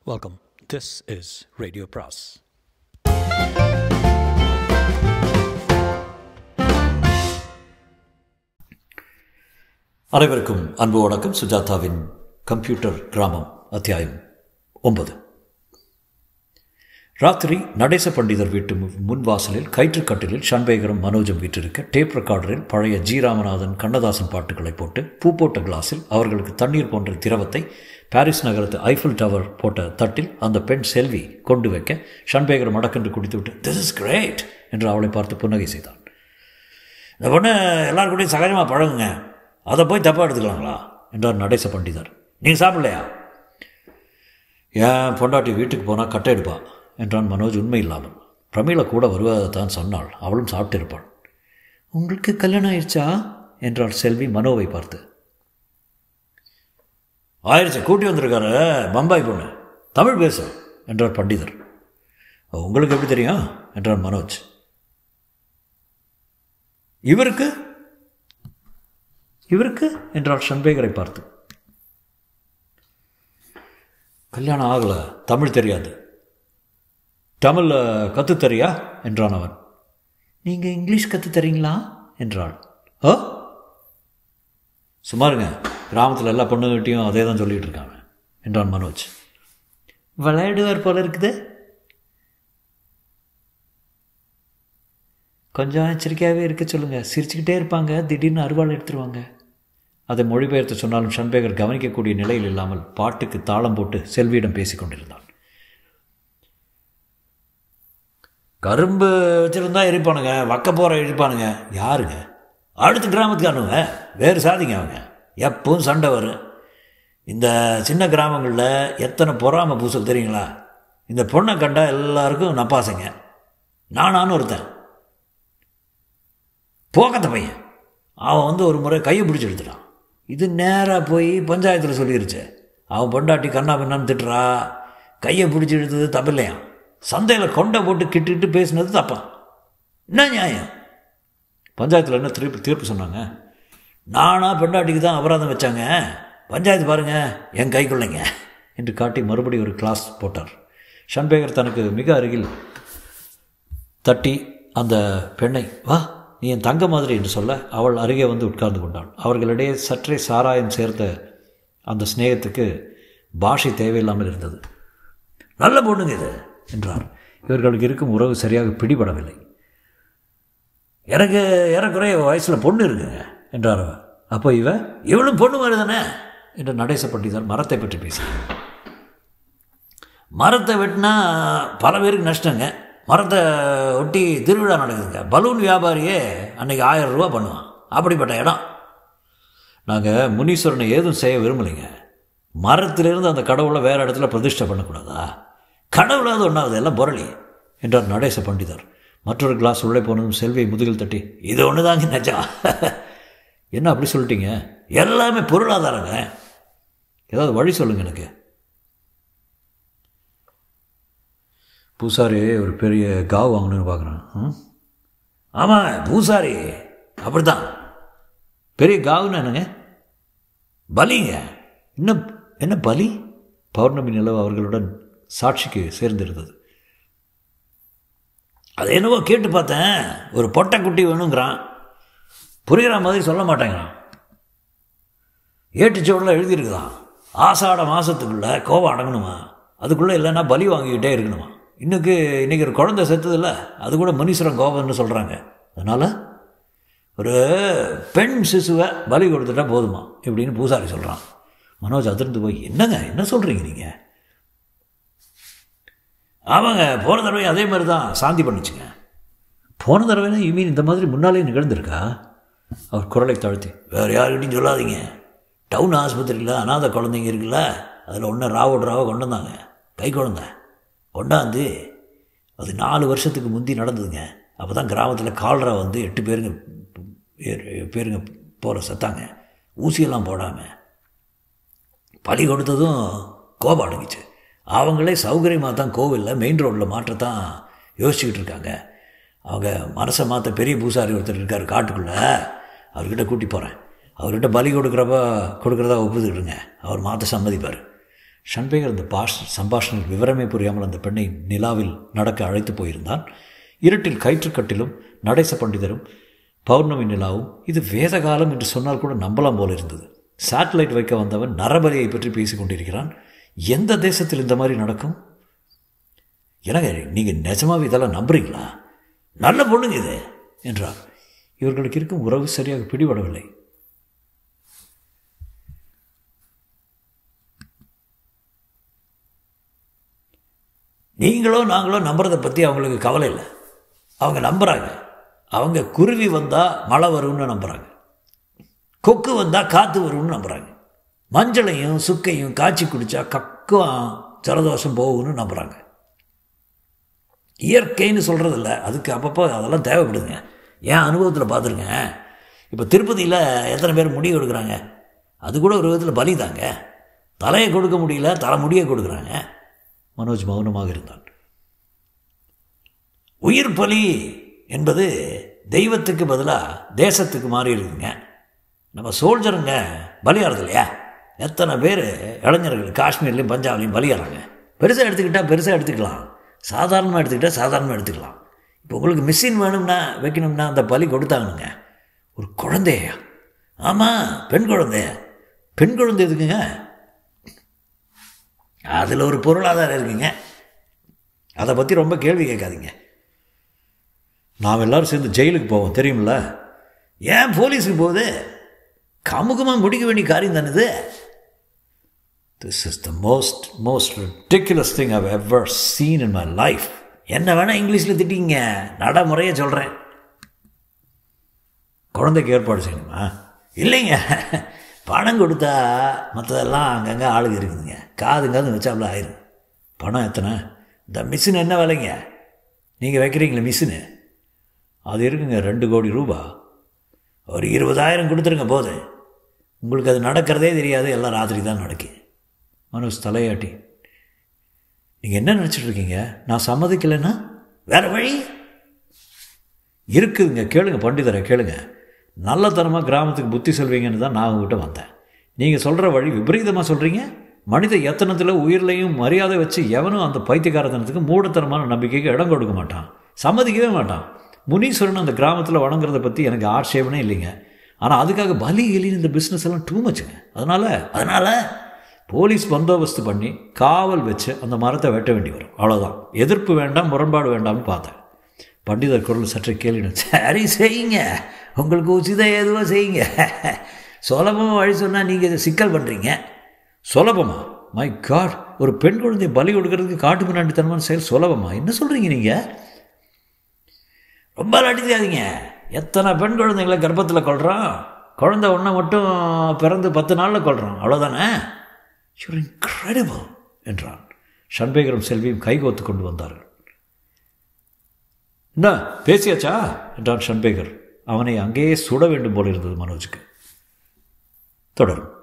Welcome. This is Radio Pras. அனைவருக்கும் அன்பு வணக்கம் சுஜாதாவின் கம்ப்யூட்டர் கிராமம் அத்தியாயம் ஒன்பது ராத்திரி நடேச பண்டிதர் வீட்டு மு- முன் வாசலில் கயிற்றுக்கட்டிலில் ஷண்பேகரும் மனோஜும் வீற்றிருக்க டேப் ரெக்கார்டரில் பழைய ஜி ராமநாதன் கண்ணதாசன் பாட்டுகளை போட்டு பூ போட்ட கிளாஸில் அவர்களுக்கு தண்ணீர் போன்ற திரவத்தை பாரிஸ் நகரத்து ஐஃபில் டவர் போட்ட தட்டில் அந்த பெண் செல்வி கொண்டு வைக்க ஷண்பேகர் மடக்கென்று குடித்துவிட்டு திஸ் இஸ் கிரேட் என்று அவளை பார்த்து புன்னகை செய்தான் இந்த பொண்ணு எல்லாரும் கூடயும் சகஜமாக பழகுங்க அதை போய் தப்பாக எடுத்துக்கலாங்களா என்றார் நடேச பண்டிதர் நீங்கள் சாப்பிடலையா ஏன் பொண்டாட்டி வீட்டுக்கு போனால் கட்டை எடுப்பா என்றான் மனோஜ் உண்மை இல்லாமல் பிரமீளா கூட வருவதைத்தான் சொன்னாள் அவளும் சாப்பிட்டு இருப்பாள் உங்களுக்கு கல்யாணம் ஆயிடுச்சா என்றாள் செல்வி மனோவை பார்த்து ஆயிடுச்சு கூட்டி வந்திருக்காரு பம்பாய் பொண்ணு தமிழ் பேசு என்றார் பண்டிதர் உங்களுக்கு எப்படி தெரியும் என்றான் மனோஜ் இவருக்கு இவருக்கு என்றாள் ஷண்பேகரை பார்த்து கல்யாணம் ஆகலை தமிழ் தெரியாது தமிழ் கற்று தெரியா என்றான் அவன் நீங்கள் இங்கிலீஷ் கற்று தரீங்களா என்றாள் ஓ சுமாருங்க கிராமத்தில் எல்லா பொண்ணுகிட்டையும் அதே தான் சொல்லிகிட்டு இருக்காங்க என்றான் மனோஜ் விளையாடுவார் போல இருக்குது கொஞ்சம் எச்சரிக்கையாகவே இருக்க சொல்லுங்கள் சிரிச்சுக்கிட்டே இருப்பாங்க திடீர்னு அருவாள் எடுத்துருவாங்க அதை மொழிபெயர்த்து சொன்னாலும் ஷண்பேகர் கவனிக்கக்கூடிய நிலையில் இல்லாமல் பாட்டுக்கு தாளம் போட்டு செல்வியிடம் பேசிக் கொண்டிருந்தான் கரும்பு வச்சுருந்தா எரிப்பானுங்க வக்க போகிற எரிப்பானுங்க யாருங்க அடுத்த கிராமத்துக்காரனுங்க வேறு சாதிங்க அவங்க எப்பவும் சண்டை வரும் இந்த சின்ன கிராமங்களில் எத்தனை பொறாமை பூசல் தெரியுங்களா இந்த பொண்ணை கண்டா எல்லாருக்கும் நப்பாசைங்க நானான்னு ஒருத்தன் போக்கத்த பையன் அவன் வந்து ஒரு முறை கையை பிடிச்சி எடுத்துட்டான் இது நேராக போய் பஞ்சாயத்தில் சொல்லிருச்சு அவன் பொண்டாட்டி கண்ணா பின்னான்னு திட்டுறா கையை பிடிச்சி எடுத்தது தப்பில்லையாம் சந்தையில் கொண்டை போட்டு கிட்டுக்கிட்டு பேசினது தப்பான் என்ன நியாயம் பஞ்சாயத்தில் என்ன தீர்ப்பு தீர்ப்பு சொன்னாங்க நானாக பெண்டாட்டிக்கு தான் அபராதம் வச்சாங்க பஞ்சாயத்து பாருங்க என் கைக்குள்ளைங்க என்று காட்டி மறுபடியும் ஒரு கிளாஸ் போட்டார் ஷன்பேகர் தனக்கு மிக அருகில் தட்டி அந்த பெண்ணை வா நீ என் தங்க மாதிரி என்று சொல்ல அவள் அருகே வந்து உட்கார்ந்து கொண்டாள் அவர்களிடையே சற்றே சாராயம் சேர்த்த அந்த சிநேகத்துக்கு பாஷை தேவையில்லாமல் இருந்தது நல்ல பொண்ணுங்க இது என்றார் இவர்களுக்கு இருக்கும் உறவு சரியாக பிடிபடவில்லை எனக்கு ஏறக்குறைய வயசில் பொண்ணு இருக்குங்க என்றார் அவர் அப்போ இவ இவளும் பொண்ணு மாதிரி தானே என்று நடேச பண்டிதர் மரத்தை பற்றி பேசினார் மரத்தை வெட்டினா பல பேருக்கு நஷ்டங்க மரத்தை ஒட்டி திருவிழா நடக்குதுங்க பலூன் வியாபாரியே அன்னைக்கு ஆயிரம் ரூபா பண்ணுவான் அப்படிப்பட்ட இடம் நாங்கள் முனீஸ்வரனை ஏதும் செய்ய விரும்பலைங்க மரத்திலிருந்து அந்த கடவுளை வேறு இடத்துல பிரதிஷ்டை பண்ணக்கூடாதா கடவுளாவது ஒன்றாவது எல்லாம் புரளி என்றார் நடேச பண்டிதர் மற்றொரு கிளாஸ் உள்ளே போனதும் செல்வியை முதுகில் தட்டி இது ஒன்று தாங்க நஜா என்ன அப்படி சொல்லிட்டீங்க எல்லாமே பொருளாதாரங்க ஏதாவது வழி சொல்லுங்க எனக்கு பூசாரி ஒரு பெரிய காவு வாங்கணும்னு பார்க்குறான் ம்? ஆமாம் பூசாரி அப்படித்தான் பெரிய காவுன்னு என்னங்க பலிங்க என்ன என்ன பலி பௌர்ணமி நிலவு அவர்களுடன் சாட்சிக்கு சேர்ந்திருந்தது அது என்னவோ கேட்டு பார்த்தேன் ஒரு பொட்டை குட்டி வேணுங்கிறான் புரிகிற மாதிரி சொல்ல மாட்டேங்கிறான் ஏட்டுச்சோடில் எழுதியிருக்குதான் ஆசாட மாதத்துக்குள்ளே கோபம் அடங்கணுமா அதுக்குள்ளே இல்லைன்னா பலி வாங்கிக்கிட்டே இருக்கணுமா இன்னைக்கு இன்றைக்கி ஒரு குழந்தை செத்ததில்ல அது கூட மனுஷரம் கோபம்னு சொல்கிறாங்க அதனால் ஒரு பெண் சிசுவை பலி கொடுத்துட்டா போதுமா இப்படின்னு பூசாரி சொல்கிறான் மனோஜ் அதிர்ந்து போய் என்னங்க என்ன சொல்கிறீங்க நீங்கள் ஆமாங்க போன தடவை அதே மாதிரி தான் சாந்தி பண்ணிச்சுங்க போன தடவை யூ மீன் இந்த மாதிரி முன்னாலே நிகழ்ந்திருக்கா அவர் குரலை தாழ்த்தி வேறு யாருக்கிட்டையும் சொல்லாதீங்க டவுன் ஆஸ்பத்திரியில் அனாதை குழந்தைங்க இருக்குல்ல அதில் ஒன்று ராவோட ராவை கொண்டு வந்தாங்க கை குழந்தை கொண்டாந்து அது நாலு வருஷத்துக்கு முந்தி நடந்ததுங்க அப்போ தான் கிராமத்தில் கால்ரா வந்து எட்டு பேருங்க பேர்- பேருங்க போகிற செத்தாங்க ஊசியெல்லாம் போடாமல் பலி கொடுத்ததும் கோபம் அடங்கிச்சு அவங்களே சௌகரியமாக தான் கோவிலில் மெயின் ரோட்டில் மாற்றத்தான் யோசிச்சுக்கிட்டு இருக்காங்க அவங்க மனசை மாற்ற பெரிய பூசாரி ஒருத்தர் இருக்கார் காட்டுக்குள்ளே அவர்கிட்ட கூட்டி போகிறேன் அவர்கிட்ட பலி கொடுக்குறப்ப கொடுக்குறதா ஒப்புதுக்கிட்டுருங்க அவர் மாற்ற சம்மதிப்பார் ஷன்பேகர் அந்த பாஷ் சம்பாஷணை விவரமே புரியாமல் அந்த பெண்ணை நிலாவில் நடக்க அழைத்து போயிருந்தான் இருட்டில் கயிற்றுக்கட்டிலும் நடேச பண்டிதரும் பௌர்ணமி நிலாவும் இது வேத காலம் என்று சொன்னால் கூட நம்பலாம் போல இருந்தது சேட்டலைட் வைக்க வந்தவன் நரபலியை பற்றி பேசிக் கொண்டிருக்கிறான் எந்த தேசத்தில் இந்த மாதிரி நடக்கும் எனக்கு நீங்கள் நிஜமாவே இதெல்லாம் நம்புறீங்களா நல்ல பொண்ணுங்க இது என்றார் இவர்களுக்கு இருக்கும் உறவு சரியாக பிடிபடவில்லை நீங்களோ நாங்களோ நம்புறதை பற்றி அவங்களுக்கு கவலை இல்லை அவங்க நம்புகிறாங்க அவங்க குருவி வந்தால் மழை வரும்னு நம்புகிறாங்க கொக்கு வந்தால் காற்று வரும்னு நம்புகிறாங்க மஞ்சளையும் சுக்கையும் காய்ச்சி குடித்தா கக்கம் ஜலதோஷம் போகும்னு நம்புகிறாங்க இயற்கைன்னு சொல்கிறதில்ல அதுக்கு அப்பப்போ அதெல்லாம் தேவைப்படுதுங்க ஏன் அனுபவத்தில் பார்த்துருங்க இப்போ திருப்பதியில் எத்தனை பேர் முடி கொடுக்குறாங்க அது கூட ஒரு விதத்தில் பலி தாங்க தலையை கொடுக்க முடியல தலை முடியை கொடுக்குறாங்க மனோஜ் மௌனமாக இருந்தான் உயிர் பலி என்பது தெய்வத்துக்கு பதிலாக தேசத்துக்கு மாறி இருக்குங்க நம்ம சோல்ஜருங்க பலியாகிறது இல்லையா எத்தனை பேர் இளைஞர்கள் காஷ்மீர்லேயும் பஞ்சாப்லேயும் பலியாகிறாங்க பெருசாக எடுத்துக்கிட்டால் பெருசாக எடுத்துக்கலாம் சாதாரணமாக எடுத்துக்கிட்டால் சாதாரணமாக எடுத்துக்கலாம் இப்போ உங்களுக்கு மிஷின் வேணும்னா வைக்கணும்னா அந்த பலி கொடுத்தாங்கனுங்க ஒரு குழந்தையா ஆமாம் பெண் குழந்தைய பெண் குழந்தை எதுக்குங்க அதில் ஒரு பொருளாதாரம் இருக்குங்க அதை பற்றி ரொம்ப கேள்வி கேட்காதீங்க நாம் எல்லோரும் சேர்ந்து ஜெயிலுக்கு போவோம் தெரியுமில்ல ஏன் போலீஸுக்கு போகுது கமுகமாக முடிக்க வேண்டிய காரியம் தானே இது this is the most most ridiculous thing I've ever seen in my life என்ன வேணால் இங்கிலீஷில் திட்டிங்க நடைமுறையை சொல்கிறேன் குழந்தைக்கு ஏற்பாடு செய்யணுமா இல்லைங்க பணம் கொடுத்தா மற்றதெல்லாம் அங்கங்கே ஆளுங்க இருக்குதுங்க காதுங்காது வச்சாப்புல ஆயிரும் பணம் எத்தனை இந்த மிஷின் என்ன விலைங்க நீங்கள் வைக்கிறீங்களே மிஷினு அது இருக்குங்க ரெண்டு கோடி ரூபா ஒரு இருபதாயிரம் கொடுத்துருங்க போது உங்களுக்கு அது நடக்கிறதே தெரியாது எல்லாம் ராத்திரி தான் நடக்கு மனோஜ் தலையாட்டி நீங்கள் என்ன நினச்சிட்டு இருக்கீங்க நான் சம்மதிக்கலைன்னா வேறு வழி இருக்குதுங்க கேளுங்க பண்டிதரை கேளுங்க நல்லத்தனமாக கிராமத்துக்கு புத்தி சொல்வீங்கன்னு தான் நான் உங்ககிட்ட வந்தேன் நீங்கள் சொல்கிற வழி விபரீதமாக சொல்கிறீங்க மனித எத்தனத்தில் உயிர்லையும் மரியாதை வச்சு எவனும் அந்த பைத்தியக்காரத்தனத்துக்கு மூடத்தனமான நம்பிக்கைக்கு இடம் கொடுக்க மாட்டான் சம்மதிக்கவே மாட்டான் முனீஸ்வரன் அந்த கிராமத்தில் வணங்குறதை பற்றி எனக்கு ஆட்சேபனே இல்லைங்க ஆனால் அதுக்காக பலி எலின்னு இந்த பிஸ்னஸ் எல்லாம் டூ மச்சுங்க அதனால் அதனால் போலீஸ் பந்தோபஸ்து பண்ணி காவல் வச்சு அந்த மரத்தை வெட்ட வேண்டி வரும் அவ்வளோதான் எதிர்ப்பு வேண்டாம் முரண்பாடு வேண்டாம்னு பார்த்தேன் பண்டிதர் குரல் சற்றை கேள்வினேன் சரி செய்யுங்க உங்களுக்கு உச்சிதம் எதுவோ செய்யுங்க சுலபமாக வழி சொன்னால் நீங்கள் இதை சிக்கல் பண்ணுறீங்க சுலபமா மை காட் ஒரு பெண் குழந்தைய பலி கொடுக்கறதுக்கு காட்டு முன்னாடித்தனமான செயல் சுலபமா என்ன சொல்கிறீங்க நீங்கள் ரொம்ப அடிக்காதீங்க எத்தனை பெண் குழந்தைங்களை கர்ப்பத்தில் கொள்கிறோம் குழந்தை ஒன்றை மட்டும் பிறந்து பத்து நாளில் கொள்கிறோம் அவ்வளோதானே யூர் இன்க்ரெடிபிள் என்றான் ஷண்பேகரும் செல்வியும் கைகோத்து கொண்டு வந்தார்கள் என்ன பேசியாச்சா என்றான் ஷண்பேகர் அவனை அங்கேயே சுட வேண்டும் போல இருந்தது மனோஜுக்கு தொடரும்